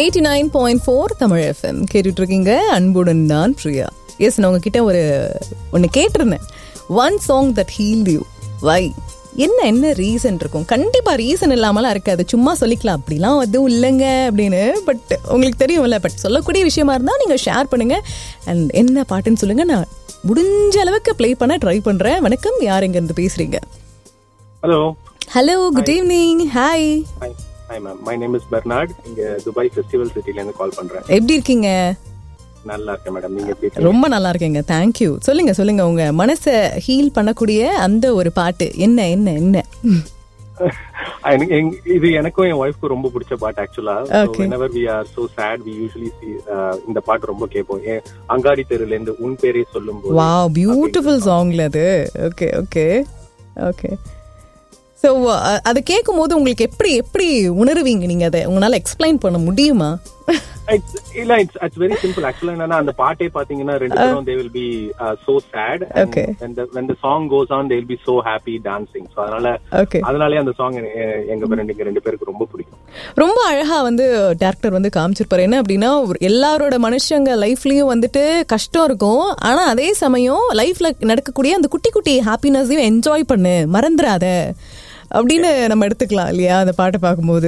Eighty nine point four Tamil FM கேட்டுட்டு இருக்கீங்க அன்புடன் நான் பிரியா எஸ் நான் உங்ககிட்ட ஒரு ஒன்று கேட்டிருந்தேன் one song that heal you why என்ன என்ன ரீசன் இருக்கும் கண்டிப்பாக ரீசன் இல்லாமலாம் இருக்காது சும்மா சொல்லிக்கலாம் அப்படிலாம் அதுவும் இல்லைங்க அப்படின்னு பட் உங்களுக்கு தெரியும்ல பட் சொல்லக்கூடிய விஷயமா இருந்தால் நீங்கள் ஷேர் பண்ணுங்க அண்ட் என்ன பாட்டுன்னு சொல்லுங்க நான் முடிஞ்ச அளவுக்கு ப்ளே பண்ண ட்ரை பண்ணுறேன் வணக்கம் யார் இருந்து பேசுறீங்க hello hello good evening hi hi hi ma'am my name is Bernard இங்க துபாய் ஃபெஸ்டிவல் சிட்டில இருந்து கால் பண்றேன் எப்படி இருக்கீங்க நல்லா இருக்கேன் மேடம் நீங்க எப்படி இருக்கீங்க? ரொம்ப நல்லா இருக்கேங்க தேங்க்யூ சொல்லுங்க சொல்லுங்க உங்க மனசை ஹீல் பண்ணக்கூடிய அந்த ஒரு பாட்டு என்ன என்ன என்ன எனக்கு- எங்க- இது எனக்கும் என் ஒய்ஃப்க்கும் ரொம்ப பிடிச்ச பாட்டு ஆக்சுவலா Okay. whenever we are so sad we usually see uh, இந்த பாட்டு ரொம்ப கேட்போம் ஏன் அங்காடி தெருல இருந்து உன் பேரே சொல்லும் போது வாவ் பியூட்டிஃபுல் சாங்ல அது ஓகே ஓகே ஓகே ஸோ அதை கேட்கும் போது உங்களுக்கு எப்படி எப்படி உணருவீங்க நீங்க அதை உங்களால எக்ஸ்பிளைன் பண்ண முடியுமா It's- இல்ல இட்ஸ் இட்ஸ் வெரி சிம்பிள் ஆக்சுவலா என்னன்னா அந்த பாட்டே பாத்தீங்கன்னா ரெண்டு பேரும் they will be so sad Okay. when the song goes on they will be so happy dancing so அதனால ஓகே அதனாலே அந்த சாங் எங்க ரெண்டு ரெண்டு பேருக்கு ரொம்ப பிடிக்கும் ரொம்ப அழகா வந்து டேரக்டர் வந்து காமிச்சிருப்பாரு என்ன அப்படின்னா ஒரு எல்லாரோட மனுஷங்க லைஃப்லயும் வந்துட்டு கஷ்டம் இருக்கும் ஆனா அதே சமயம் லைஃப்ல நடக்கக்கூடிய அந்த குட்டி குட்டி ஹாப்பினஸையும் என்ஜாய் பண்ணு மறந்துடாத அப்படின்னு நம்ம எடுத்துக்கலாம் இல்லையா அந்த பாட்டை பார்க்கும்போது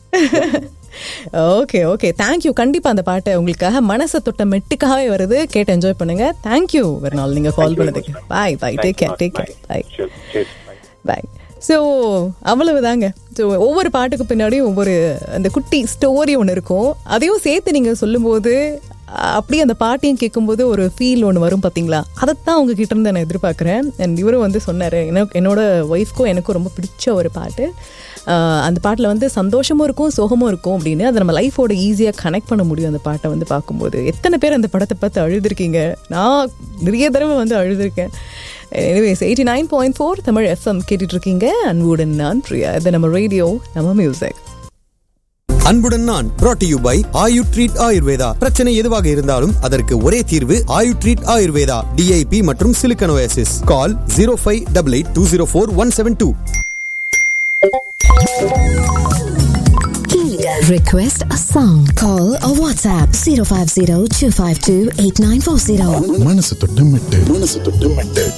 ஓகே ஓகே தேங்க்யூ கண்டிப்பா அந்த பாட்டை உங்களுக்காக மனசை தொட்ட மெட்டுக்காகவே வருது கேட்டு என்ஜாய் பண்ணுங்க தேங்க்யூ ஒரு நாள் நீங்க கால் பண்ணதுக்கு bye bye take care take care bye Sure. Cheers. Bye. Bye so அவ்வளவுதாங்க ஸோ ஒவ்வொரு பாட்டுக்கு பின்னாடியும் ஒவ்வொரு அந்த குட்டி ஸ்டோரி ஒன்று இருக்கும் அதையும் சேர்த்து நீங்கள் சொல்லும்போது அஹ், அப்படியே அந்த பாட்டையும் கேட்கும்போது ஒரு ஃபீல் ஒன்று வரும் பார்த்தீங்களா அதைத்தான் உங்ககிட்ட இருந்து நான் எதிர்பார்க்குறேன் அண்ட் இவரும் வந்து சொன்னார் எனக்கு என்னோட ஒய்ஃப்க்கும் எனக்கும் ரொம்ப பிடிச்ச ஒரு பாட்டு அஹ், அந்த பாட்டில் வந்து சந்தோஷமும் இருக்கும் சோகமும் இருக்கும் அப்படின்னு அதை நம்ம லைஃபோட ஈஸியாக கனெக்ட் பண்ண முடியும் அந்த பாட்டை வந்து பார்க்கும்போது எத்தனை பேர் அந்த படத்தை பார்த்து அழுதுருக்கீங்க நான் நிறைய தடவை வந்து அழுதுருக்கேன் anyways eighty nine point four Tamil FM கேட்டுட்டு இருக்கீங்க அன்புடன் நான் பிரியா இது நம்ம ரேடியோ நம்ம மியூசிக் அன்புடன் நான் brought to you by Ayu treat Ayurveda பிரச்சனை எதுவாக இருந்தாலும் அதற்கு ஒரே தீர்வு ஆயு ட்ரீட் ஆயுர்வேதா டிஐபி மற்றும் silicosis call zero five double eight two zero four one seven two Request a song. Call or WhatsApp 050 252 8940. மனசு தொட்டு மெட்டு மனசு தொட்டு மெட்டு